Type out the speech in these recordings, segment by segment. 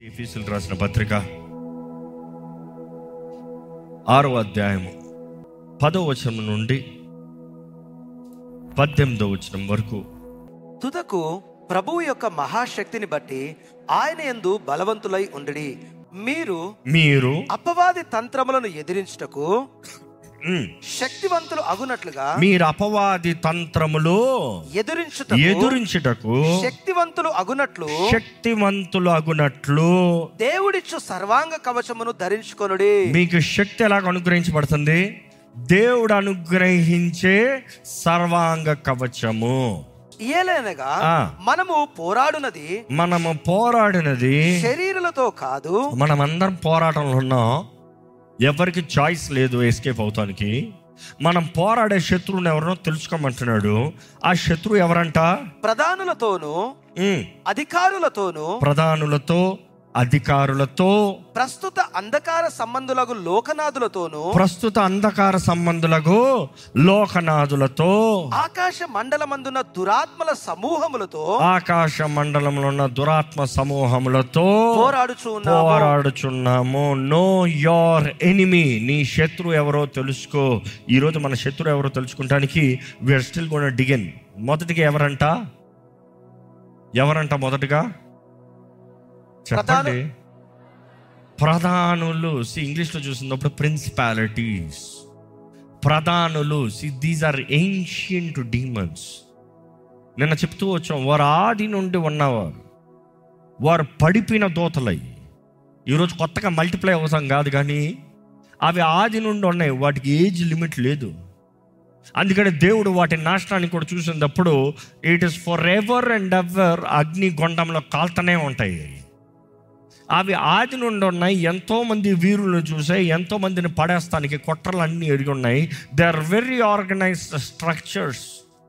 ఎఫీసులు రాసిన పత్రిక ఆరో అధ్యాయము పదో వచనం నుండి పద్దెనిమిదో వచనం వరకు తుదకు ప్రభువు యొక్క మహాశక్తిని బట్టి ఆయన యందు బలవంతులై ఉండి మీరు మీరు అపవాది తంత్రములను ఎదిరించుటకు ఉమ్, శక్తివంతులు అగునట్లుగా మీరు అపవాది తంత్రములు ఎదురించుటకు ఎదురించుటకు శక్తివంతులు అగునట్లు శక్తివంతులు అగునట్లు దేవుడిచ్చు సర్వాంగ కవచమును ధరించుకొనుడి మీకు శక్తి ఎలాగ అనుగ్రహించబడుతుంది దేవుడు అనుగ్రహించే సర్వాంగ కవచము ఏలైనగా ఆ. మనము పోరాడునది మనము పోరాడినది శరీరులతో కాదు మనమందరం పోరాటంలో ఉన్నాం ఎవరికి చాయిస్ లేదు ఎస్కేప్ అవుతానికి మనం పోరాడే శత్రువుని ఎవరినో తెలుసుకోమంటున్నాడు ఆ శత్రువు ఎవరంట ప్రధానులతోనూ ఉమ్, అధికారులతోనూ ప్రధానులతో అధికారులతో ప్రస్తుత అంధకార సంబంధులకు లోకనాథులతోనూ ప్రస్తుత అంధకార సంబంధులకు లోకనాథులతో ఆకాశ మండలమందున దురాత్మల సమూహములతో ఆకాశ మండలంలో ఉన్న దురాత్మ సమూహములతో పోరాడుచు ఉన్నాము పోరాడుచున్నాము నో యోర్ ఎనిమీ నీ శత్రువు ఎవరో తెలుసుకో ఈరోజు మన శత్రువు ఎవరో తెలుసుకుంటానికి వీఆర్ స్టిల్ గోన్ డిగన్ మొదటిగా ఎవరంట ఎవరంట మొదటగా చెప్పండి ప్రధానులు సి ఇంగ్లీష్లో చూసినప్పుడు ప్రిన్సిపాలిటీస్ ప్రధానులు see these are ancient demons నిన్న చెప్తూ వచ్చాం వారు ఆది నుండి ఉన్నవారు వారు పడిపోయిన దోతలై ఈరోజు కొత్తగా మల్టిప్లై అవుతాం కాదు కానీ అవి ఆది నుండి ఉన్నాయి వాటికి ఏజ్ లిమిట్ లేదు అందుకని దేవుడు వాటి నాశనాన్ని కూడా చూసినప్పుడు it is for ever and ever అగ్ని గొండంలో కాల్తనే ఉంటాయి అవి ఆది నుండి ఉన్నాయి ఎంతో మంది వీరులను చూసాయి ఎంతో మందిని పడేస్తానికి కుట్రలు అన్నీ ఎరిగి ఉన్నాయి they are very organised structures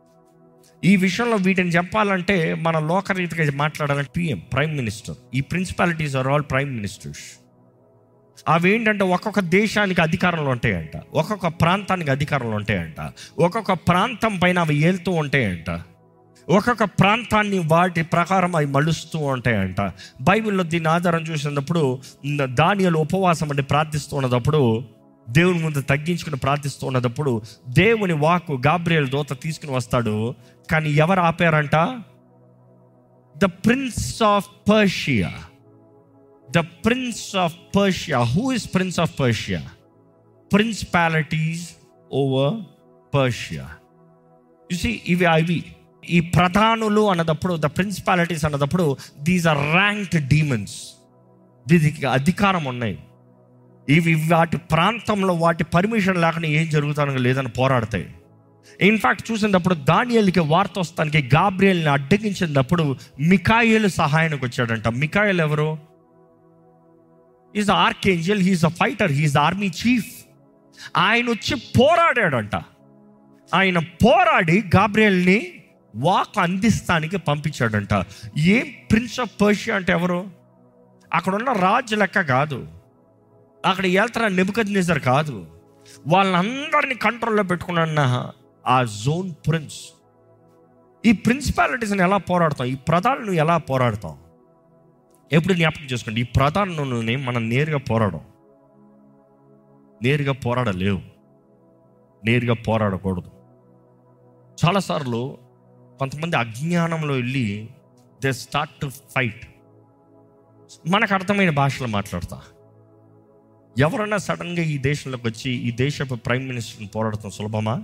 ఈ విషయంలో వీటిని చెప్పాలంటే మన లోకరీతిగా మాట్లాడాలంటే పిఎం ప్రైమ్ మినిస్టర్ ఈ principalities are all prime ministers అవి ఏంటంటే ఒక్కొక్క దేశానికి అధికారంలో ఉంటాయంట ఒక్కొక్క ప్రాంతానికి అధికారంలో ఉంటాయంట ఒక్కొక్క ప్రాంతం పైన అవి ఏలుతూ ఉంటాయంట ఒక్కొక్క ప్రాంతాన్ని వాటి ప్రకారం అవి మలుస్తూ ఉంటాయంట బైబిల్లో దీని ఆధారం చూసినప్పుడు దానియలు ఉపవాసం అంటే ప్రార్థిస్తూ ఉన్నప్పుడు దేవుని ముందు తగ్గించుకుని ప్రార్థిస్తూ ఉన్నప్పుడు దేవుని వాక్కు గాబ్రియల్ దోత తీసుకుని వస్తాడు కానీ ఎవరు ఆపారంట the prince of Persia the prince of Persia who is prince of Persia principalities over Persia చూసి ఇవి అవి ఈ ప్రధానులు అన్నదప్పుడు ద ప్రిన్సిపాలిటీస్ అన్నదప్పుడు దీస్ ఆర్ ర్యాంక్డ్ డీమన్స్ దీనికి అధికారం ఉన్నాయి ఇవి వాటి ప్రాంతంలో వాటి పర్మిషన్ లేకుండా ఏం జరుగుతానో లేదని పోరాడతాయి ఇన్ఫాక్ట్ చూసినప్పుడు దానియల్కి వార్త వస్తానికి గాబ్రియల్ని అడ్డగించినప్పుడు మికాయిల్ సహాయానికి వచ్చాడంట మికాయిల్ ఎవరు is archangel he's a fighter he's army chief ఆయన వచ్చి పోరాడాడంట ఆయన పోరాడి గాబ్రియల్ని వాక్ అందిస్తానికి పంపించాడంట ఏం ప్రిన్స్ ఆఫ్ పర్షియా అంటే ఎవరు అక్కడ ఉన్న రాజు లెక్క కాదు అక్కడ వెళ్తున్న నెబుకద్ నిజర్ కాదు వాళ్ళందరినీ కంట్రోల్లో పెట్టుకున్న ఆ జోన్ ప్రిన్స్ ఈ ప్రిన్సిపాలిటీస్ని ఎలా పోరాడతాం ఈ ప్రధానులను ఎలా పోరాడతాం ఎప్పుడు జ్ఞాపకం చేసుకోండి ఈ ప్రధానులని మనం నేరుగా పోరాడం నేరుగా పోరాడలేవు నేరుగా పోరాడకూడదు చాలాసార్లు కొంతమంది అజ్ఞానంలో వెళ్ళి దే స్టార్ట్ టు ఫైట్ మనకు అర్థమైన భాషలో మాట్లాడతా ఎవరన్నా సడన్గా ఈ దేశంలోకి వచ్చి ఈ దేశపు ప్రైమ్ మినిస్టర్ని పోరాడటం సులభమా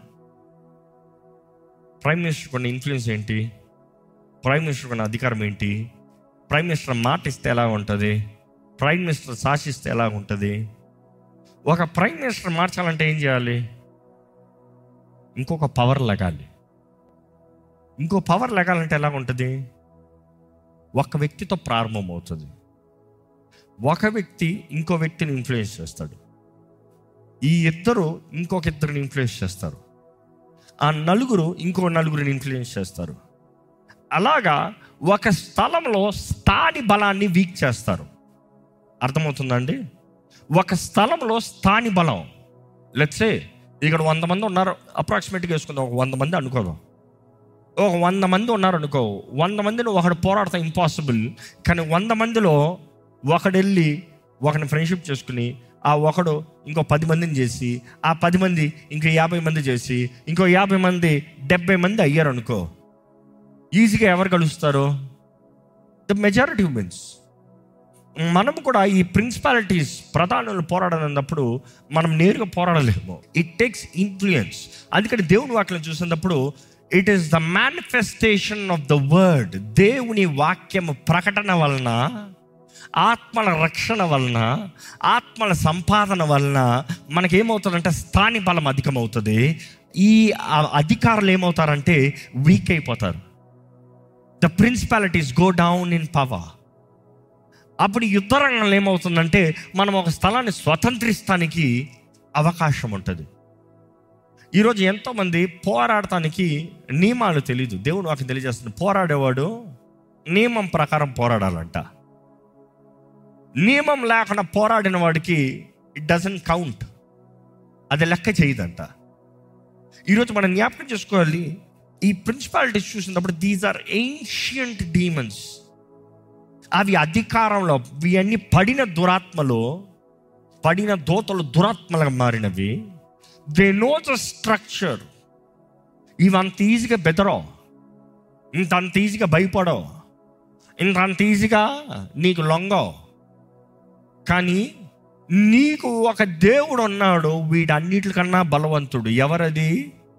ప్రైమ్ మినిస్టర్ కొన్ని ఇన్ఫ్లుయెన్స్ ఏంటి ప్రైమ్ మినిస్టర్ కొన్ని అధికారం ఏంటి ప్రైమ్ మినిస్టర్ మాట ఇస్తే ఎలా ఉంటుంది ప్రైమ్ మినిస్టర్ శాసిస్తే ఎలా ఉంటుంది ఒక ప్రైమ్ మినిస్టర్ మార్చాలంటే ఏం చేయాలి ఇంకొక పవర్ లగాలి ఇంకో పవర్ లగాలంటే ఎలా ఉంటుంది ఒక వ్యక్తితో ప్రారంభమవుతుంది ఒక వ్యక్తి ఇంకో వ్యక్తిని ఇన్ఫ్లుయెన్స్ చేస్తాడు ఈ ఇద్దరు ఇంకొక ఇద్దరిని ఇన్ఫ్లుయెన్స్ చేస్తారు ఆ నలుగురు ఇంకో నలుగురిని ఇన్ఫ్లుయెన్స్ చేస్తారు అలాగా ఒక స్థలంలో స్థాని బలాన్ని వీక్ చేస్తారు అర్థమవుతుందండి ఒక స్థలంలో స్థాని బలం లెట్సే ఇక్కడ వంద మంది ఉన్నారు అప్రాక్సిమేట్గా వేసుకుందాం ఒక వంద మంది అనుకోదాం ఒక వంద మంది ఉన్నారు అనుకో వంద మందిని ఒకడు పోరాడతాం ఇంపాసిబుల్ కానీ వంద మందిలో ఒకడెళ్ళి ఒకని ఫ్రెండ్షిప్ చేసుకుని ఆ ఒకడు ఇంకో పది మందిని చేసి ఆ పది మంది ఇంకో యాభై మంది చేసి ఇంకో యాభై మంది డెబ్బై మంది అయ్యారు అనుకో ఈజీగా ఎవరు కలుస్తారు ద మెజారిటీ ఉమెన్స్ మనం కూడా ఈ ప్రిన్సిపాలిటీస్ ప్రధానులు పోరాడనప్పుడు మనం నేరుగా పోరాడలేము ఇట్ టేక్స్ ఇన్ఫ్లుయెన్స్ అందుకని దేవుని వాక్యం చూసినప్పుడు it is the manifestation of the word దేవుని వాక్యం ప్రకటన వలన ఆత్మల రక్షణ వలన ఆత్మల సంపాదన వలన మనకేమవుతుందంటే స్థాని బలం అధికమవుతుంది ఈ ఆ అధికారులు ఏమవుతారంటే వీక్ అయిపోతారు the principalities go down in power అప్పుడు యుద్ధ రంగంలో ఏమవుతుందంటే మనం ఒక స్థలాన్ని స్వతంత్రిస్తానికి అవకాశం ఉంటుంది ఈరోజు ఎంతోమంది పోరాడటానికి నియమాలు తెలీదు దేవుడు నాకు తెలియజేస్తుంది పోరాడేవాడు నియమం ప్రకారం పోరాడాలంట నియమం లేకుండా పోరాడిన వాడికి ఇట్ డజన్ కౌంట్ అది లెక్క చేయదంట ఈరోజు మనం జ్ఞాపకం చేసుకోవాలి ఈ ప్రిన్సిపాలిటీస్ చూసినప్పుడు దీస్ ఆర్ ఏన్షియంట్ డీమన్స్ అవి అధికారంలో ఇవన్నీ పడిన దురాత్మలో పడిన దోతలు దురాత్మలుగా మారినవి దే నో ద స్ట్రక్చర్ ఇవి అంత ఈజీగా బెదరో ఇంత అంత ఈజీగా భయపడో ఇంత అంత ఈజీగా నీకు లొంగో కానీ నీకు ఒక దేవుడు ఉన్నాడు వీడన్నిటికన్నా బలవంతుడు ఎవరది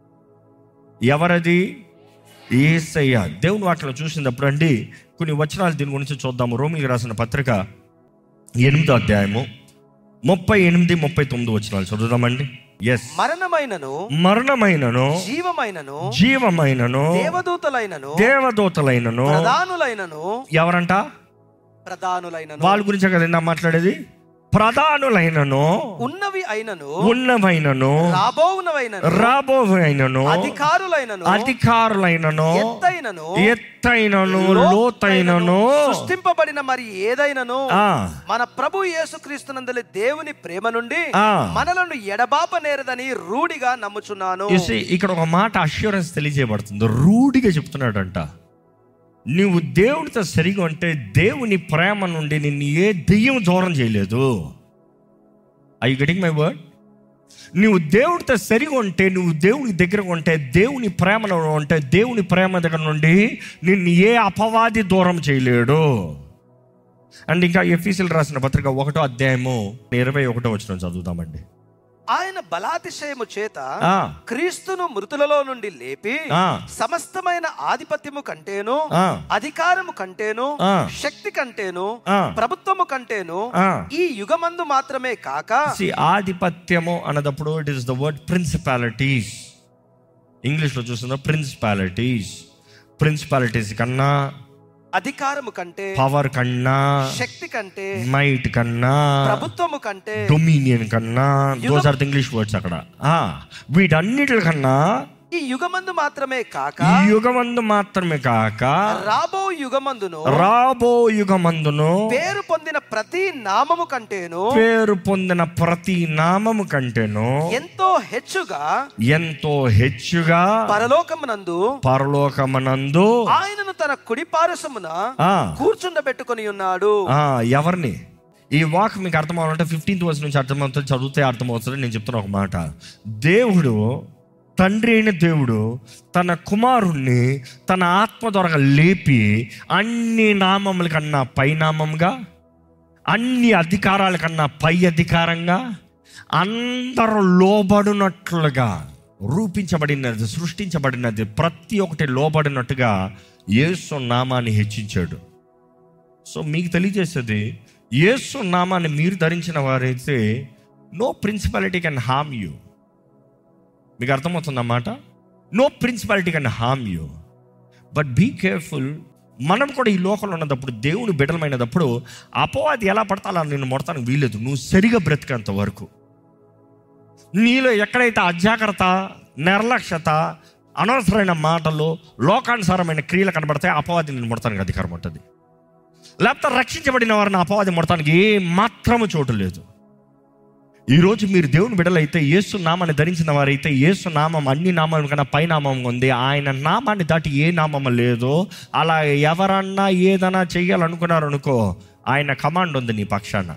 ఎవరది ఏసయ్య దేవుని వాటిలో చూసినప్పుడు అండి కొన్ని వచనాలు దీని గురించి చూద్దాము రోమిలికి రాసిన పత్రిక ఎనిమిదో అధ్యాయము ముప్పై ఎనిమిది ముప్పై తొమ్మిది వచనాలు చదువుదామండి ఎస్ మరణమైనను మరణమైనను జీవమైనను జీవమైనను దేవదూతలైనను దేవదూతలైనను ప్రధానులైనను ఎవరంట ప్రధానులైనను వాళ్ళ గురించే కదా ఇందా మాట్లాడేది ప్రధానులైనను ఉన్నవి అయినను ఉన్నవైనను రాబోవునవైనను రాబోవైనను అధికారులైనను అధికారులైనను ఎత్తైనను ఎత్తైనను లోతైనను సృష్టింపబడిన మరి ఏదైనను ఆ, మన ప్రభు యేసుక్రీస్తునందలి దేవుని ప్రేమ నుండి ఆ. మనలను ఎడబాప నేరదని రూఢిగా నమ్ముచున్నాను You see, ఇక్కడ ఒక మాట అష్యూరెన్స్ తెలియజేయబడుతుంది రూఢిగా చెప్తున్నాడంట నువ్వు దేవుడితో సరిగా ఉంటే దేవుని ప్రేమ నుండి నిన్ను ఏ దెయ్యం దూరం చేయలేదు ఐ గెటింగ్ మై వర్డ్ నువ్వు దేవుడితో సరిగా ఉంటే నువ్వు దేవుని దగ్గర ఉంటే దేవుని ప్రేమలో ఉంటే దేవుని ప్రేమ దగ్గర నుండి నిన్ను ఏ అపవాది దూరం చేయలేడు అండ్ ఇంకా ఎఫీసీలు రాసిన పత్రిక ఒకటో అధ్యాయము ఇరవై ఒకటో వచ్చిన చదువుతామండి ఆయన బలాతిశయము చేత ఆ, క్రీస్తును మృతులలో నుండి లేపి ఆ. సమస్తమైన ఆధిపత్యము కంటేను ఆ. అధికారము కంటేను ఆ. శక్తి కంటేను ఆ. ప్రభుత్వము కంటేను ఆ. ఈ యుగమందు మాత్రమే కాక See, ఆధిపత్యము అన్నదప్పుడు it is the word principalities ఇంగ్లీష్లో చూస్తున్న ప్రిన్సిపాలిటీస్ ప్రిన్సిపాలిటీస్ కన్నా అధికారము కంటే పవర్ కన్నా శక్తి కంటే మైట్ కన్నా ప్రభుత్వము కంటే డొమినియన్ కన్నా దోస్ ఆర్ ఇంగ్లీష్ వర్డ్స్ అక్కడ ఆ, వీటన్నిటికన్నా ఈ యుగమందు మాత్రమే కాక ఈ యుగమందు మాత్రమే కాక రాబో యుగమందును రాబో యుగమందును పేరు పొందిన ప్రతి నామము కంటేను పేరు పొందిన ప్రతి నామము కంటేను ఎంతో హెచ్చుగా ఎంతో హెచ్చుగా పరలోకమునందు పరలోకమనందు ఆయనను తన కుడి పారసమున ఆ, కూర్చుండబెట్టుకొని ఉన్నాడు ఆ, ఎవరిని ఈ వాక్ మీకు అర్థం అవ్వాలంటే ఫిఫ్టీన్త్ వర్స్ నుంచి అర్థమవుతుంది చదివితే అర్థమవుతుంది నేను చెప్తున్నా ఒక మాట దేవుడు తండ్రి అయిన దేవుడు తన కుమారుణ్ణి తన ఆత్మ ద్వారా లేపి అన్ని నామముల కన్నా పై నామంగా అన్ని అధికారాల కన్నా పై అధికారంగా అందరూ లోబడినట్లుగా రూపించబడినది సృష్టించబడినది ప్రతి ఒక్కటి లోబడినట్టుగా యేసు నామాన్ని హెచ్చించాడు సో మీకు తెలియజేసేది యేసు నామాన్ని మీరు ధరించిన వారైతే no principality can harm you మీకు అర్థమవుతుందన్నమాట no principality can harm you but be careful మనం కూడా ఈ లోకంలో ఉన్నప్పుడు దేవుని బిడ్డలమైనప్పుడు అపవాది ఎలా పడతా అలా నేను మొడతానికి వీలేదు నువ్వు సరిగా బ్రతికేంత వరకు నీలో ఎక్కడైతే అజాగ్రత్త నిర్లక్ష్యత అనవసరమైన మాటలు లోకానుసారమైన క్రియలు కనబడతాయి అపవాది నేను ముడతానికి అధికారం ఉంటుంది లేకపోతే రక్షించబడిన వారిని అపవాది ముడతానికి ఏ మాత్రము చోటు లేదు ఈరోజు మీరు దేవుని బిడ్డలైతే యేసు నామాన్ని ధరించిన వారైతే యేసు నామం అన్ని నామం కన్నా పై నామం ఉంది ఆయన నామాన్ని దాటి ఏ నామం లేదో అలా ఎవరన్నా ఏదన్నా చెయ్యాలనుకున్నారనుకో ఆయన కమాండ్ ఉంది నీ పక్షాన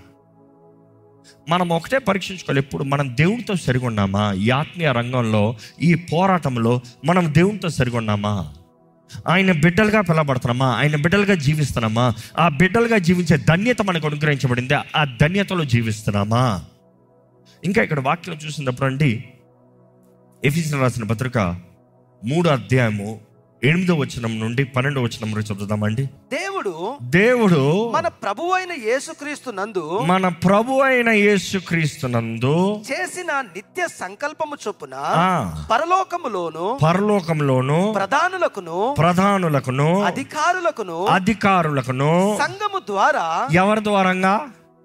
మనం ఒకటే పరీక్షించుకోవాలి ఎప్పుడు మనం దేవునితో సరిగా ఉన్నామా ఈ ఆత్మీయ రంగంలో ఈ పోరాటంలో మనం దేవునితో సరిగా ఉన్నామా ఆయన బిడ్డలుగా పిలబడుతున్నామా ఆయన బిడ్డలుగా జీవిస్తున్నామా ఆ బిడ్డలుగా జీవించే ధన్యత మనకు అనుగ్రహించబడింది ఆ ధన్యతలో జీవిస్తున్నామా ఇంకా ఇక్కడ వాక్యం చూసినప్పుడు అండి ఎఫీసీ రాసిన పత్రిక మూడో అధ్యాయము ఎనిమిదో వచనం నుండి పన్నెండో వచనం వరకు చదువుదామండి దేవుడు దేవుడు మన ప్రభు అయిన యేసుక్రీస్తు నందు మన ప్రభు అయిన యేసుక్రీస్తునందు చేసిన నిత్య సంకల్పము చొప్పున ఆ, పరలోకములోను పరలోకంలోను ప్రధానులకును ప్రధానులకును అధికారులకును అధికారులకును సంఘము ద్వారా ఎవరి ద్వారంగా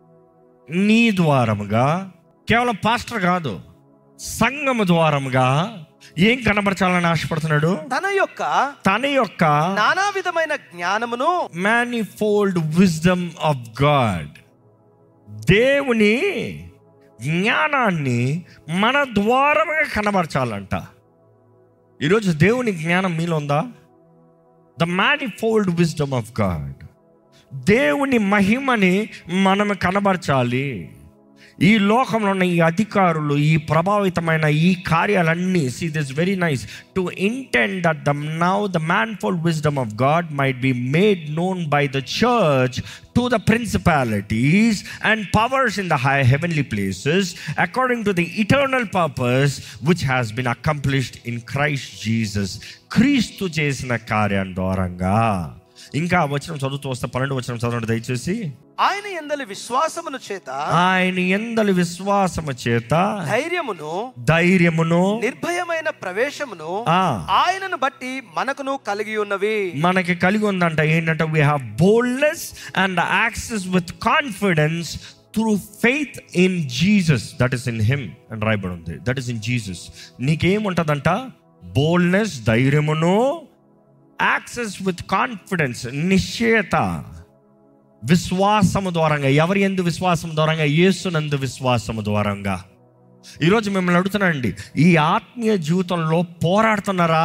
నీ ద్వారముగా కేవలం పాస్టర్ కాదు సంఘము ద్వారముగా ఏం కనబరచాలని ఆశపడుతున్నాడు తన యొక్క తన యొక్క నానా విధమైన జ్ఞానమును మ్యానిఫోల్డ్ విజ్డమ్ ఆఫ్ గాడ్ దేవుని జ్ఞానాన్ని మన ద్వారముగా కనబరచాలంట ఈరోజు దేవుని జ్ఞానం మీలో ఉందా the manifold wisdom of God దేవుని మహిమని మనం కనబరచాలి ఈ లోకంలో ఉన్న ఈ అధికారులు ఈ ప్రభావితమైన ఈ కార్యాలన్నీ see this very nice to intend that the now the manifold wisdom of God might be made known by the church to the principalities and powers in the high heavenly places according to the eternal purpose which has been accomplished in Christ Jesus క్రీస్తు చేసిన కార్యం ద్వారంగా ఇంకా వచనం చదువుతూ వస్తే పన్నెండు వచనం చదవండి దయచేసి ఆయన ఎందలి విశ్వాసమును చేత ఆయన ఎందలి విశ్వాసము చేత ధైర్యమును ధైర్యమును నిర్భయమైన ప్రవేశమును ఆ ఆయనను బట్టి మనకును కలిగి ఉన్నవి మనకి కలిగి ఉందంట ఏంటంటే we have boldness and access with confidence through faith in Jesus that is in him అని రాయబడి ఉంది దట్ ఇస్ ఇన్ జీసస్ నీకేముంటుందంట బోల్డ్నెస్ ధైర్యమును యాక్సెస్ విత్ కాన్ఫిడెన్స్ నిశ్చయత విశ్వాసము ద్వారంగా ఎవరి ఎందు విశ్వాసం ద్వారంగా యేసునందు విశ్వాసము ద్వారంగా ఈరోజు మిమ్మల్ని అడుగుతున్నానండి ఈ ఆత్మీయ జీవితంలో పోరాడుతున్నారా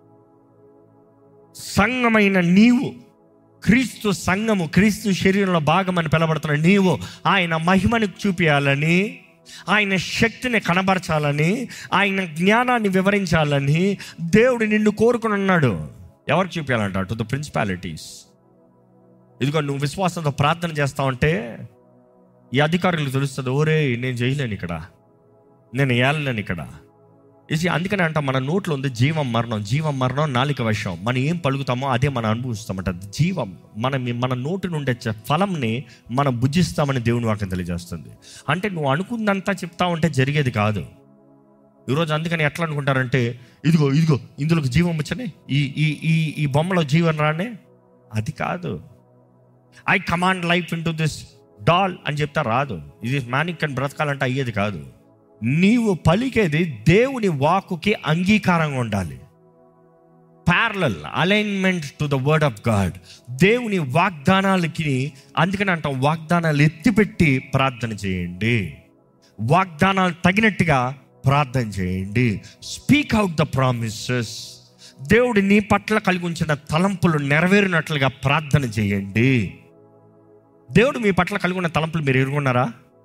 సంఘమైన నీవు క్రీస్తు సంఘము క్రీస్తు శరీరంలో భాగమని పిలబడుతున్న నీవు ఆయన మహిమని చూపించాలని ఆయన శక్తిని కనబరచాలని ఆయన జ్ఞానాన్ని వివరించాలని దేవుడు నిన్ను కోరుకుని ఉన్నాడు ఎవరు చూపించాలంట టు ద ప్రిన్సిపాలిటీస్ ఇదిగో నువ్వు విశ్వాసంతో ప్రార్థన చేస్తా ఉంటే ఈ అధికారులకు తెలుస్తుంది ఓరే నేను చేయలేను ఇక్కడ నేను ఏలలేను ఇక్కడ ఇది అందుకని అంట మన నోట్లో ఉంది జీవం మరణం జీవం మరణం నాలిక వశం మనం ఏం పలుకుతామో అదే మనం అనుభవిస్తామంట జీవం మన మన నోటి నుండి వచ్చే ఫలంని మనం భుజిస్తామని దేవుని వాక్యం తెలియజేస్తుంది అంటే నువ్వు అనుకుందంతా చెప్తా ఉంటే జరిగేది కాదు ఈరోజు అందుకని ఎట్లా అనుకుంటారంటే ఇదిగో ఇదిగో ఇందులోకి జీవం వచ్చనే ఈ ఈ ఈ ఈ బొమ్మలో జీవన రానే అది కాదు I command life into this doll అని చెప్తా రాదు ఇది మ్యానిక్ అని బ్రతకాలంటే అయ్యేది కాదు నీవు పలికేది దేవుని వాకుకి అంగీకారంగా ఉండాలి parallel alignment to the word of God దేవుని వాగ్దానాలకి అందుకని అంటాం వాగ్దానాలు ఎత్తిపెట్టి ప్రార్థన చేయండి వాగ్దానాలు తగినట్టుగా ప్రార్థన చేయండి స్పీక్ అవుట్ ద ప్రామిసెస్ దేవుడు నీ పట్ల కలిగి ఉంచిన తలంపులు నెరవేరినట్లుగా ప్రార్థన చేయండి దేవుడు మీ పట్ల కలిగి ఉన్న తలంపులు మీరు ఎరుగున్నారా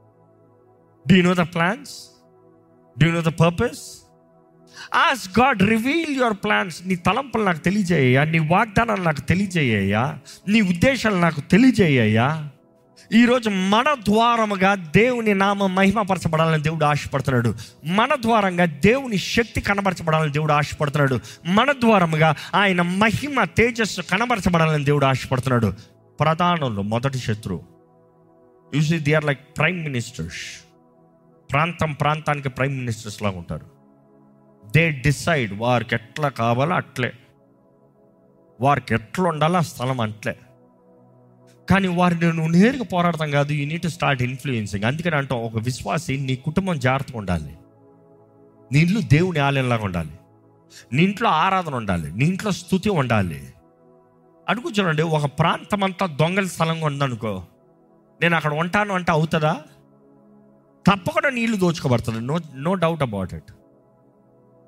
do know the plans do know the purpose as God reveal your plans నీ తలంపులు నాకు తెలియజేయ్యా నీ వాగ్దానాలు నాకు తెలియజేయ్యా నీ ఉద్దేశాలు నాకు తెలియజేయ్యా ఈరోజు మన ద్వారముగా దేవుని నామం మహిమపరచబడాలని దేవుడు ఆశపడుతున్నాడు మన ద్వారంగా దేవుని శక్తి కనబరచబడాలని దేవుడు ఆశపడుతున్నాడు మన ద్వారముగా ఆయన మహిమ తేజస్సు కనబరచబడాలని దేవుడు ఆశపడుతున్నాడు ప్రధానులు మొదటి శత్రువు యూజీ they are like prime ministers ప్రాంతం ప్రాంతానికి ప్రైమ్ మినిస్టర్స్ లాగా ఉంటారు దే డిసైడ్ వారికి ఎట్లా కావాలో అట్లే వారికి ఎట్లా ఉండాలో ఆ స్థలం అట్లే కానీ వారిని నువ్వు నేరుగా పోరాడతాం కాదు యూ నీట్ స్టార్ట్ ఇన్ఫ్లుయెన్సింగ్ అందుకని అంటాం ఒక విశ్వాసి నీ కుటుంబం జాగ్రత్తగా ఉండాలి నీ ఇల్లు దేవుని ఆలయంలాగా ఉండాలి నీ ఇంట్లో ఆరాధన ఉండాలి నీ ఇంట్లో స్థుతి ఉండాలి అడుగు చూడండి ఒక ప్రాంతం అంతా దొంగల స్థలంగా ఉందనుకో నేను అక్కడ ఉంటాను అంటే అవుతుందా తప్పకుండా నీళ్లు దోచుకోబడుతుంది no no doubt about it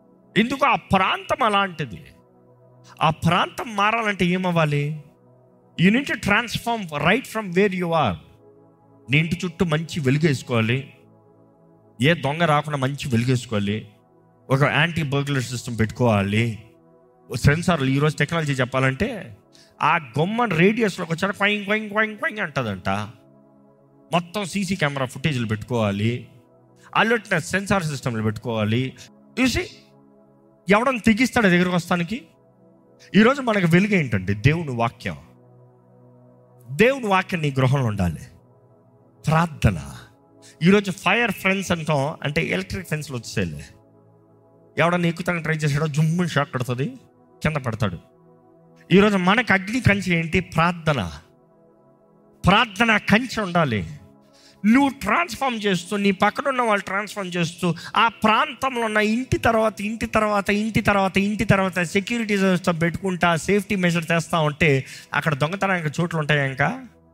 ఎందుకు ఆ ప్రాంతం అలాంటిది ఆ ప్రాంతం మారాలంటే ఏమవ్వాలి you need to transform right from where you are నీ ఇంటి చుట్టూ మంచి వెలుగేసుకోవాలి ఏ దొంగ రాకుండా మంచి వెలుగేసుకోవాలి ఒక యాంటీ బర్గులర్ సిస్టమ్ పెట్టుకోవాలి సెన్సార్లు ఈరోజు టెక్నాలజీ చెప్పాలంటే ఆ గొమ్మ రేడియస్లోకి వచ్చాక క్వైంగ్ క్వైంగ్ క్వైంగ్ క్వైంగ్ అంటదంట మొత్తం సీసీ కెమెరా ఫుటేజ్లు పెట్టుకోవాలి అలర్ట్నెస్ సెన్సార్ సిస్టమ్లు పెట్టుకోవాలి చూసి ఎవడని తెగిస్తాడు దగ్గరకు వస్తానికి ఈరోజు మనకు వెలుగు ఏంటంటే దేవుని వాక్యం దేవుని వాక్యం నీ గృహంలో ఉండాలి ప్రార్థన ఈరోజు ఫైర్ ఫ్రెండ్స్ అంటాం అంటే ఎలక్ట్రిక్ ఫెన్స్లు వచ్చేలే ఎవడన్నా ఎక్కుతానికి ట్రై చేసాడో జుమ్ము షాక్ కడుతుంది కింద పడతాడు ఈరోజు మనకు అగ్ని కంచె ఏంటి ప్రార్థన ప్రార్థన కంచె ఉండాలి నువ్వు ట్రాన్స్ఫార్మ్ చేస్తూ నీ పక్కన ఉన్న వాళ్ళు ట్రాన్స్ఫార్మ్ చేస్తూ ఆ ప్రాంతంలో ఉన్న ఇంటి తర్వాత ఇంటి తర్వాత ఇంటి తర్వాత ఇంటి తర్వాత సెక్యూరిటీ సిస్టమ్ పెట్టుకుంటా సేఫ్టీ మెజర్ చేస్తూ ఉంటే అక్కడ దొంగతనానికి చోట్లు ఉంటాయి ఇంకా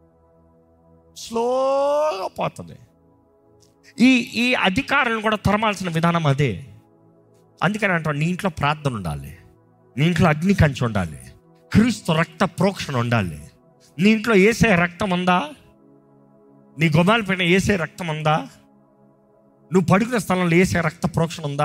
స్లోగా పోతుంది ఈ ఈ అధికారులను కూడా తరమాల్సిన విధానం అదే అందుకని అంటాం నీ ఇంట్లో ప్రార్థన ఉండాలి నీ ఇంట్లో అగ్ని కంచి ఉండాలి క్రీస్తు రక్త ప్రోక్షణ ఉండాలి నీ ఇంట్లో ఏసే రక్తం ఉందా నీ గుమ్మాల పైన ఏసే రక్తం ఉందా నువ్వు పడుకునే స్థలంలో ఏసే రక్త ప్రోక్షణ ఉందా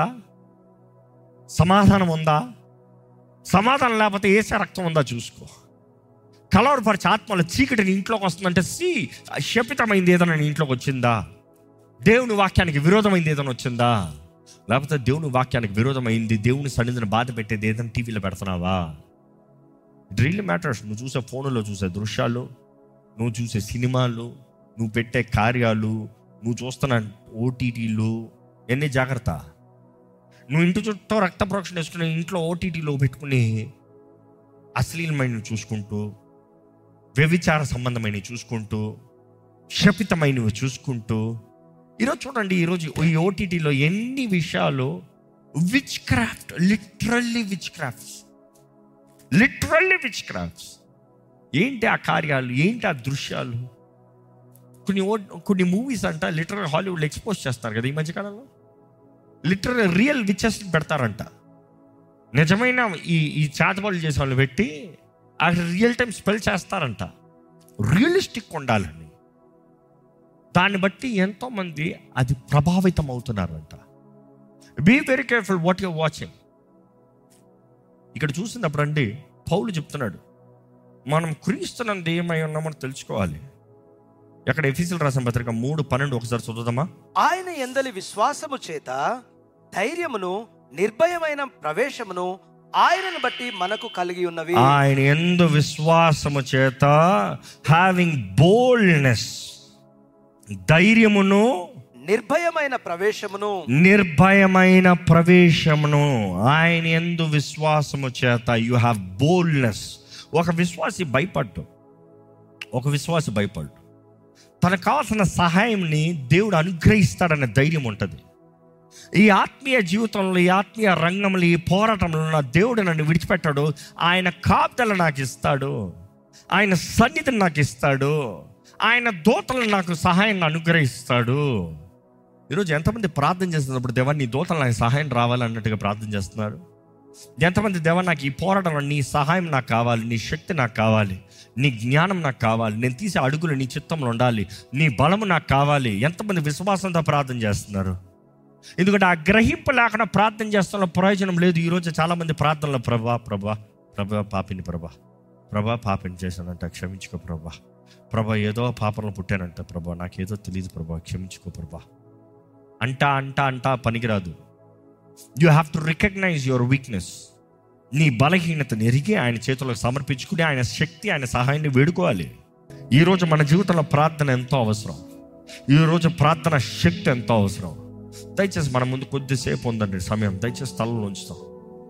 సమాధానం ఉందా సమాధానం లేకపోతే ఏసే రక్తం ఉందా చూసుకో కలవరపరిచే ఆత్మల చీకటి నీ ఇంట్లోకి వస్తుందంటే సి శపితమైంది ఏదైనా నీ ఇంట్లోకి వచ్చిందా దేవుని వాక్యానికి విరోధమైంది ఏదైనా వచ్చిందా లేకపోతే దేవుని వాక్యానికి విరోధమైంది దేవుని సన్నిధిని బాధ పెట్టేది ఏదైనా టీవీలో పెడుతున్నావా ఇట్ రియల్లీ మ్యాటర్స్ నువ్వు చూసే ఫోన్లో చూసే దృశ్యాలు నువ్వు చూసే సినిమాలు నువ్వు పెట్టే కార్యాలు నువ్వు చూస్తున్న ఓటీటీలు ఎన్ని జాగ్రత్త నువ్వు ఇంటి చుట్టూ రక్త ప్రోక్షణ వేసుకుని ఇంట్లో ఓటీటీలో పెట్టుకుని అశ్లీలమైనవి చూసుకుంటూ వ్యభిచార సంబంధమైనవి చూసుకుంటూ శపితమైనవి చూసుకుంటూ ఈరోజు చూడండి ఈరోజు ఈ ఓటీటీలో ఎన్ని విషయాలు witchcraft literally witchcrafts literally witchcrafts ఏంటి ఆ కార్యాలు ఏంటి ఆ దృశ్యాలు కొన్ని ఓ- కొన్ని మూవీస్ అంట లిటరల్ హాలీవుడ్ ఎక్స్పోజ్ చేస్తారు కదా ఈ మధ్యకాలంలో లిటరల్ రియల్ విచెస్ పెడతారంట నిజమైన ఈ ఈ చేతబడులు చేసే వాళ్ళు పెట్టి ఆ రియల్ టైం స్పెల్ చేస్తారంట రియలిస్టిక్ ఉండాలని దాన్ని బట్టి ఎంతోమంది అది ప్రభావితం అవుతున్నారంట be very careful what you're watching ఇక్కడ చూసినప్పుడు అండి పౌలు చెప్తున్నాడు మనం క్రీస్తునందు ఏమై ఉన్నామని తెలుసుకోవాలి ఎక్కడ ఎఫీసీలు రాసిన పత్రిక మూడు పన్నెండు ఒకసారి చదువుదామా ఆయన ఎందలి విశ్వాసము చేత ధైర్యమును నిర్భయమైన ప్రవేశమును ఆయనను బట్టి మనకు కలిగి ఉన్నవి ఆయన ఎందు విశ్వాసము చేత హ్యావింగ్ బోల్డ్నెస్ ధైర్యమును నిర్భయమైన ప్రవేశమును నిర్భయమైన ప్రవేశమును ఆయన ఎందు విశ్వాసము చేత యు హ్యావ్ బోల్డ్నెస్ ఒక విశ్వాసి భయపడ్డు ఒక విశ్వాసి భయపడ్డు తనకు కావాల్సిన సహాయంని దేవుడు అనుగ్రహిస్తాడనే ధైర్యం ఉంటుంది ఈ ఆత్మీయ జీవితంలో ఈ ఆత్మీయ రంగంలో ఈ పోరాటంలో నా దేవుడు నన్ను విడిచిపెట్టాడు ఆయన కాపుదల నాకు ఇస్తాడు ఆయన సన్నిధిని నాకు ఇస్తాడు ఆయన దూతలు నాకు సహాయాన్ని అనుగ్రహిస్తాడు ఈరోజు ఎంతమంది ప్రార్థన చేస్తున్నప్పుడు దేవా నీ దూతలు నాకు సహాయం రావాలన్నట్టుగా ప్రార్థన చేస్తున్నారు ఎంతమంది దేవా నాకు ఈ పోరాటంలో నీ సహాయం నాకు కావాలి నీ శక్తి నాకు కావాలి నీ జ్ఞానం నాకు కావాలి నేను తీసే అడుగులు నీ చిత్తంలో ఉండాలి నీ బలము నాకు కావాలి ఎంతమంది విశ్వాసంతో ప్రార్థన చేస్తున్నారు ఎందుకంటే ఆ గ్రహింపు లేకుండా ప్రార్థన చేస్తున్న ప్రయోజనం లేదు ఈరోజు చాలామంది ప్రార్థనలో ప్రభా ప్రభా ప్రభా పాపిని ప్రభా ప్రభా పాపిని చేశానంట క్షమించుకో ప్రభా ప్రభా ఏదో పాపంలో పుట్టానంట ప్రభా నాకేదో తెలియదు ప్రభా క్షమించుకో ప్రభా అంటా అంటా అంటా పనికిరాదు you have to recognise your weakness నీ బలహీనతను ఎరిగి ఆయన చేతులకు సమర్పించుకుని ఆయన శక్తి ఆయన సహాయాన్ని వేడుకోవాలి ఈరోజు మన జీవితంలో ప్రార్థన ఎంతో అవసరం ఈరోజు ప్రార్థన శక్తి ఎంతో అవసరం దయచేసి మన ముందు కొద్దిసేపు ఉందండి సమయం దయచేసి తలలో ఉంచుతాం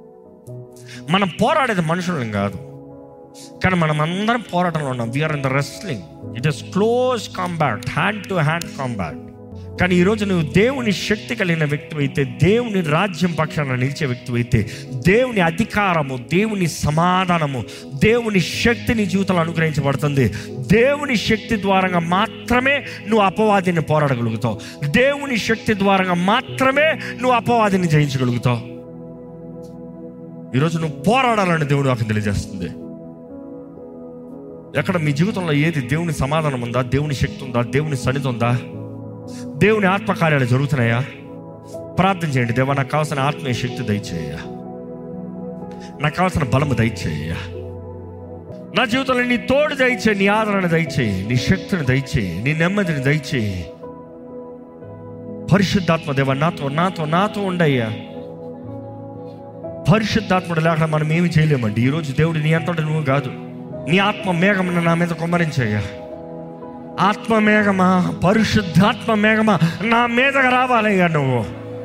మనం పోరాడేది మనుషులను కాదు కానీ మనం అందరం పోరాటంలో ఉన్నాం we're in the wrestling it is close combat hand to hand combat కానీ ఈరోజు నువ్వు దేవుని శక్తి కలిగిన వ్యక్తి అయితే దేవుని రాజ్యం పక్షాన నిలిచే వ్యక్తి అయితే దేవుని అధికారము దేవుని సమాధానము దేవుని శక్తి నీ జీవితంలో అనుగ్రహించబడుతుంది దేవుని శక్తి ద్వారంగా మాత్రమే నువ్వు అపవాదిని పోరాడగలుగుతావు దేవుని శక్తి ద్వారంగా మాత్రమే నువ్వు అపవాదిని జయించగలుగుతావు ఈరోజు నువ్వు పోరాడాలని దేవుడు నాకు తెలియజేస్తుంది ఎక్కడ మీ జీవితంలో ఏది దేవుని సమాధానం ఉందా దేవుని శక్తి ఉందా దేవుని సన్నిధి ఉందా దేవుని ఆత్మకార్యాలు జరుగుతున్నాయా ప్రార్థన చేయండి దేవా నాకు కావాల్సిన ఆత్మీయ శక్తి దయచేయ నాకు కావాల్సిన బలము దయచేయ నా జీవితంలో నీ తోడు దయచేయి నీ ఆదరణ దయచేయి నీ శక్తిని దయచేయి నీ నెమ్మదిని దయచేయి పరిశుద్ధాత్మ దేవ నాతో నాతో నాతో ఉండయ్యా పరిశుద్ధాత్ముడు లేకుండా మనం ఏమి చేయలేమండి ఈరోజు దేవుడు నీ అంతటి నువ్వు కాదు నీ ఆత్మ మేఘమును నా మీద కుమ్మరించయ్యా ఆత్మ మేఘమా పరిశుద్ధాత్మ మేఘమా నా మీదగా రావాలయ్యా నువ్వు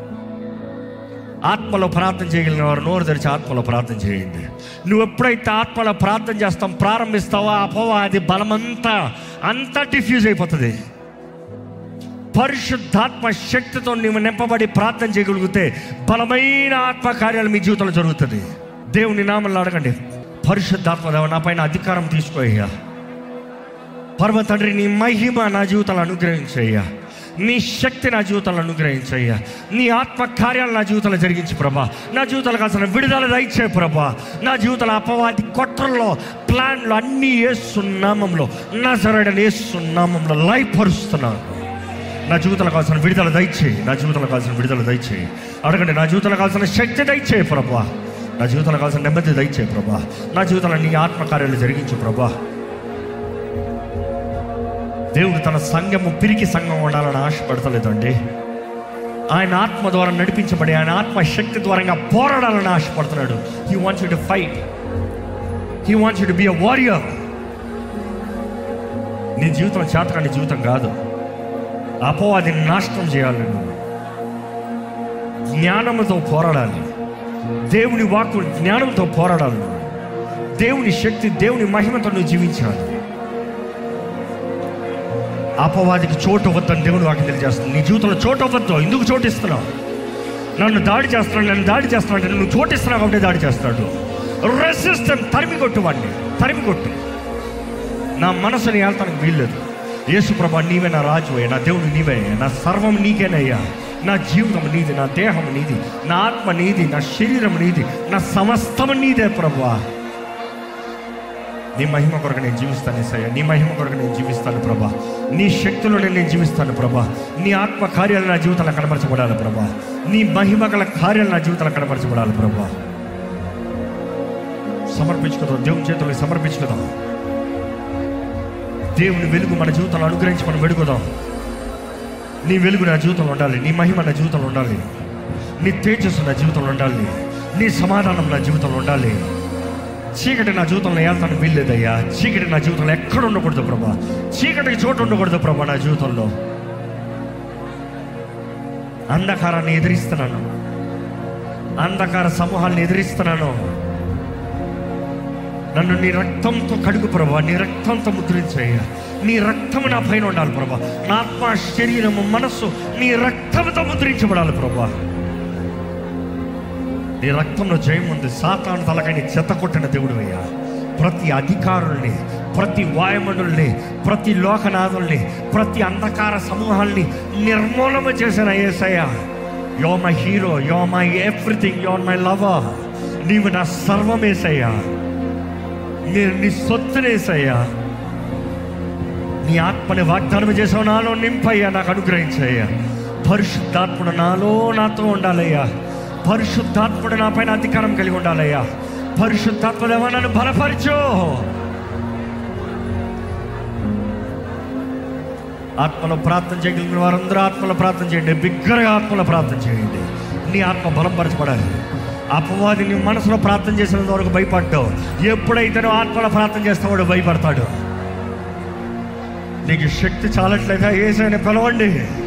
ఆత్మలో ప్రార్థన చేయగలిగిన వారు నోరు తెరిచి ఆత్మలో ప్రార్థన చేయండి నువ్వు ఎప్పుడైతే ఆత్మలో ప్రార్థన చేస్తాం ప్రారంభిస్తావో అపవాది బలమంతా అంతా డిఫ్యూజ్ అయిపోతుంది పరిశుద్ధాత్మ శక్తితో నీవు నింపబడి ప్రార్థన చేయగలిగితే బలమైన ఆత్మ కార్యాలు మీ జీవితంలో జరుగుతుంది దేవుని నామంలో అడగండి పరిశుద్ధాత్మ దేవ నా పైన అధికారం తీసుకోయ్యా పర్వ తండ్రి నీ మహిమ నా జీవితంలో అనుగ్రహించయ్యా నీ శక్తి నా జీవితంలో అనుగ్రహించయ్యా నీ ఆత్మ కార్యాలు నా జీవితంలో జరిగించి ప్రభా నా జీవితంలో కాసిన విడుదల దయచే ప్రభా నా జీవితంలో అపవాది కొట్రల్లో ప్లాన్లు అన్నీ వేస్తున్నామంలో నా సరైన వేస్తున్నామంలో లయపరుస్తున్నాను నా జీవితంలో కావాల్సిన విడుదల దయచేయి నా జీవితంలో కావాల్సిన విడుదల దయచేయి అడగండి నా జీవితంలో కావాల్సిన శక్తి దయచేయి ప్రభా నా జీవితంలో కావాల్సిన నెమ్మది దయచేయి ప్రభా నా జీవితంలో నీ ఆత్మకార్యాలు జరిగించు ప్రభా దేవుడు తన సంఘము పిరికి సంఘం ఉండాలని ఆశపడతలేదండి ఆయన ఆత్మ ద్వారా నడిపించబడి ఆయన ఆత్మ శక్తి ద్వారంగా పోరాడాలని ఆశపడుతున్నాడు he wants you to fight he wants you to be a warrior నీ జీవితం చేతకాని జీవితం కాదు అపవాదిని నాశనం చేయాలి నువ్వు జ్ఞానముతో పోరాడాలి దేవుని వాక్కు జ్ఞానంతో పోరాడాలి నువ్వు దేవుని శక్తి దేవుని మహిమతో నువ్వు జీవించాలి అపవాదికి చోటు వద్దని దేవుని వాక్యం తెలియజేస్తుంది నీ జీవితంలో చోటు వద్దు ఎందుకు చోటు ఇస్తున్నావు నన్ను దాడి చేస్తున్నాడు నన్ను దాడి చేస్తున్నాడు అంటే నువ్వు చోటు ఇస్తున్నావు కాబట్టి దాడి చేస్తాడు రెసిస్టెంట్ తరిమి కొట్టు వాడిని తరిమి కొట్టు నా మనసుని వెళ్తానికి వీల్లేదు యేసు ప్రభా నీవే నా రాజు నా దేవుడు నీవే నా సర్వం నీకేనయ్యా నా జీవితం నీది నా దేహం నీది నా ఆత్మ నీది నా శరీరం నీది నా సమస్తం నీదే ప్రభా నీ మహిమ కొరకు నేను జీవిస్తాను ఏసయ్య నీ మహిమ కొరకు నేను జీవిస్తాను ప్రభా నీ శక్తిలో నేను జీవిస్తాను ప్రభా నీ ఆత్మ కార్యాలు నా జీవితంలో కనపరచబడాలి ప్రభా నీ మహిమ గల కార్యాలు నా జీవితంలో కనపరచబడాలి ప్రభా సమర్పించుకుందాం దేవుని చేతులకు సమర్పించుకుందాం దేవుని వెలుగు మన జీవితంలో అనుగ్రహించి మనం వెడుకుదాం నీ వెలుగు నా జీవితంలో ఉండాలి నీ మహిమ నా జీవితంలో ఉండాలి నీ తేజస్సు నా జీవితంలో ఉండాలి నీ సమాధానం నా జీవితంలో ఉండాలి చీకటి నా జీవితంలో వెళ్తాను వీల్లేదయ్యా చీకటి నా జీవితంలో ఎక్కడ ఉండకూడదు ప్రభా చీకటికి చోటు ఉండకూడదు ప్రభా నా జీవితంలో అంధకారాన్ని ఎదిరిస్తున్నాను అంధకార సమూహాన్ని ఎదిరిస్తున్నాను నన్ను నీ రక్తంతో కడుగు ప్రభా నీ రక్తంతో ముద్రించయ్యా నీ రక్తము నా పైన ఉండాలి ప్రభా నా ఆత్మ శరీరము మనస్సు నీ రక్తంతో ముద్రించబడాలి ప్రభా నీ రక్తంలో జయం ఉంది సాతాను తలకని చెత్త కొట్టిన దేవుడు అయ్యా ప్రతి అధికారుల్ని ప్రతి వాయుమండుల్ని ప్రతి లోకనాథుల్ని ప్రతి అంధకార సమూహాల్ని నిర్మూలన చేసిన Yesayya you my hero you my everything you're my lover నీవు నా సర్వమేసయ్యా నేను నీ సొత్తునేసయ్యా నీ ఆత్మని వాగ్దానం చేసావు నాలో నింపయ్యా నాకు అనుగ్రహించయ్యా పరిశుద్ధాత్ముడు నాలో నాతో ఉండాలయ్యా పరిశుద్ధాత్ముడు నా పైన అధికారం కలిగి ఉండాలయ్యా పరిశుద్ధాత్ముడేమో నన్ను బలపరచు ఆత్మలో ప్రార్థన చేయగలిగిన వారందరూ ఆత్మలో ప్రార్థన చేయండి బిగ్గరగా ఆత్మలో ప్రార్థన చేయండి నీ ఆత్మ బలపరచబడాలి అపవాది నీ మనసులో ప్రార్థన చేసినంత వరకు భయపడ్డావు ఎప్పుడైతే నువ్వు ఆత్మలో ప్రార్థన చేస్తావాడు భయపడతాడు నీకు శక్తి చాలట్లేదా ఏసైనా పిలవండి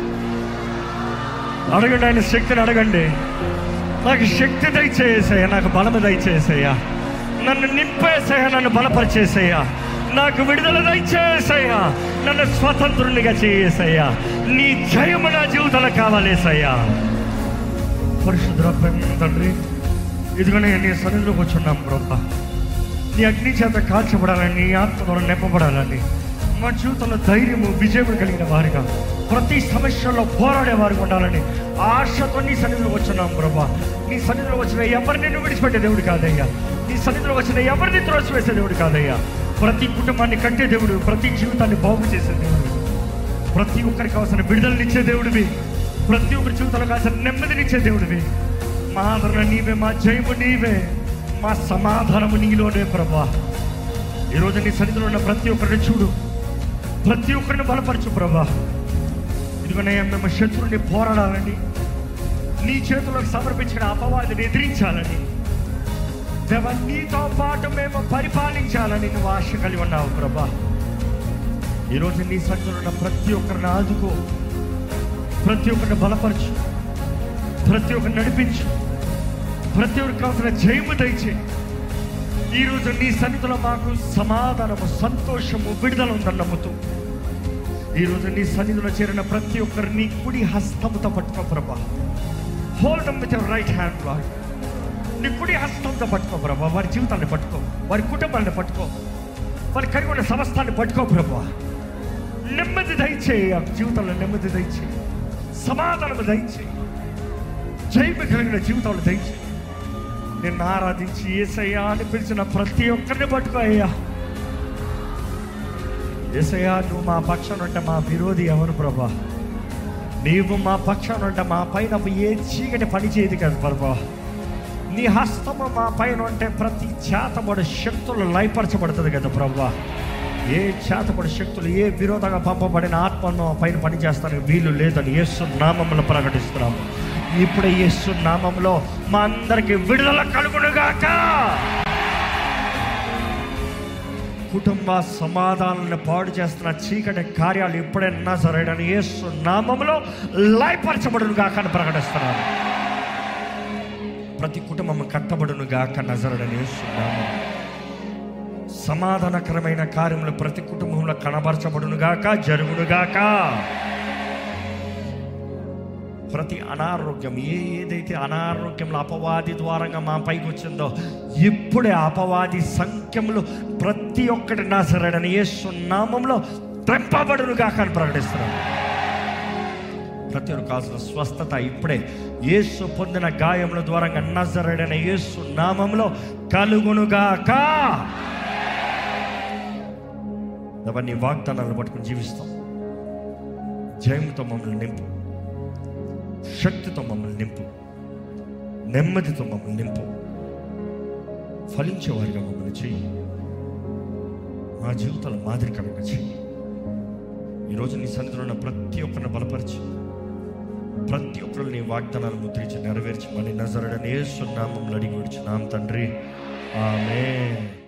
అడగండి ఆయన శక్తిని అడగండి నాకు శక్తి దయచేసేయ నాకు బలము దయచేసేయ నన్ను నింపేసేయ నన్ను బలపరిచేసేయ నాకు విడుదల దయచేసేయ నన్ను స్వతంత్రునిగా చేసేయ నీ జయము నా జీవితంలో కావాలేసయ్యా పరిశుద్ధ తండ్రి ఇదిగోనే నీ సన్నిధిలోకి వచ్చున్నాం ప్రభా నీ అగ్ని చేత కాల్చబడాలని నీ ఆత్మ ద్వారా నింపబడాలని మా జీవితంలో ధైర్యము విజయము కలిగిన వారిగా ప్రతి సమస్యల్లో పోరాడే వారికి ఉండాలని ఆశతో నీ సన్నిధిలో వచ్చున్నాం ప్రభా నీ సన్నిధిలో వచ్చిన ఎవరిని నువ్వు విడిచిపెట్టే దేవుడు కాదయ్యా నీ సన్నిధిలో వచ్చిన ఎవరిని త్రోసివేసే దేవుడు కాదయ్యా ప్రతి కుటుంబాన్ని కట్టే దేవుడు ప్రతి జీవితాన్ని బాగు చేసే దేవుడు ప్రతి ఒక్కరికి అవసరం విడుదలనిచ్చే దేవుడివి ప్రతి ఒక్కరి జీవితంలో కావాల్సిన నెమ్మదినిచ్చే దేవుడివి మా ఆదరణ నీవే మా జయము నీవే మా సమాధానము నీలోనే ప్రభా ఈరోజు నీ సన్నిధిలో ఉన్న ప్రతి ఒక్కరిని చూడు ప్రతి ఒక్కరిని బలపరచు ప్రభా ఇదిగోనయ్యా మేము శత్రువుని పోరాడాలని నీ చేతులకు సమర్పించిన అపవాదిని ఎదిరించాలని దేవ నీతో పాటు మేము పరిపాలించాలని నువ్వు ఆశ కలిగి ఉన్నావు ప్రభా ఈరోజు నీ సంఖ్యలో ఉన్న ప్రతి ఒక్కరిని ఆదుకో ప్రతి ఒక్కరిని బలపరచు ప్రతి ఒక్కరిని నడిపించు ప్రతి ఒక్కరికి కావాల్సిన జయము దయచే ఈరోజు నీ సన్నిధిలో మాకు సమాధానము సంతోషము విడుదల ఉందని నమ్ముతూ ఈరోజు నీ సన్నిధిలో చేరిన ప్రతి ఒక్కరిని కుడి హస్తముతో పట్టుకో ప్రభా hold with right hand Lord నీ కుడి హస్తంతో పట్టుకో ప్రభా వారి జీవితాన్ని పట్టుకో వారి కుటుంబాన్ని పట్టుకో వారి కలిగి ఉన్న సమస్తాన్ని పట్టుకో ప్రభా నెమ్మది దయచేయి ఆ జీవితంలో నెమ్మది దయచేయి సమాధానం దయచేయి జైలు కలిగిన జీవితంలో దయచేయి నిన్ను ఆరాధించి ఏసయ్యా అని పిలిచిన ప్రతి ఒక్కరిని పట్టుకో అయ్యా ఏసయ్యా నువ్వు మా పక్షాన ఉంటే మా విరోధి ఎవరు ప్రభా నీవు మా పక్షాన ఉంటే మా పైన ఏ చీకటి పని చేయదు కదా ప్రభా నీ హస్తము మా పైన ఉంటే ప్రతి చేతబడి శక్తులు లయపరచబడుతుంది కదా ప్రభా ఏ చేతబడి శక్తులు ఏ విరోధంగా పంపబడిన ఆత్మను మా పైన పనిచేస్తానికి వీలు లేదని యేసు నామములు ప్రకటిస్తున్నాము ఇప్పుడే యేసు నామంలో మా అందరికి విడుదల కలుగునుగాక కుటుంబ సమాధానాలను పాడు చేస్తున్న చీకటి కార్యాలు ఎప్పుడైనా సరైన యేసు నామంలో లయపరచబడును గాక అని ప్రకటిస్తున్నాను ప్రతి కుటుంబం కట్టబడును గాక నజరడని యేసు నామం సమాధానకరమైన కార్యములు ప్రతి కుటుంబంలో కనబరచబడును గాక జరుగును గాక ప్రతి అనారోగ్యం ఏ ఏదైతే అనారోగ్యంలో అపవాది ద్వారంగా మా పైకి వచ్చిందో ఇప్పుడే అపవాది సంఖ్యములు ప్రతి ఒక్కటి నా సరైన యేసు నామంలో తెంపబడును గాక అని ప్రకటిస్తున్నాను ప్రతి ఒక్క కావాల్సిన స్వస్థత ఇప్పుడే యేసు పొందిన గాయముల ద్వారా నజరడైన యేసు నామంలో కలుగునుగాక అవన్నీ వాగ్దానాలను పట్టుకుని జీవిస్తాం జయంతో మమ్మల్ని నింపు శక్తితో మమ్మల్ని నింపు నెమ్మదితో మమ్మల్ని నింపు ఫలించేవారిగా మమ్మల్ని చెయ్యి మా జీవితాలు మాదిరికరంగా చెయ్యి ఈరోజు నీ సన్నిధిలో ఉన్న ప్రతి ఒక్కరిని బలపరిచి ప్రతి ఒక్కరు నీ వాగ్దానాలు ముద్రించి నెరవేర్చమని నజరడని ఏ సున్నామంలో అడిగి విడుచున్నాం తండ్రి ఆమె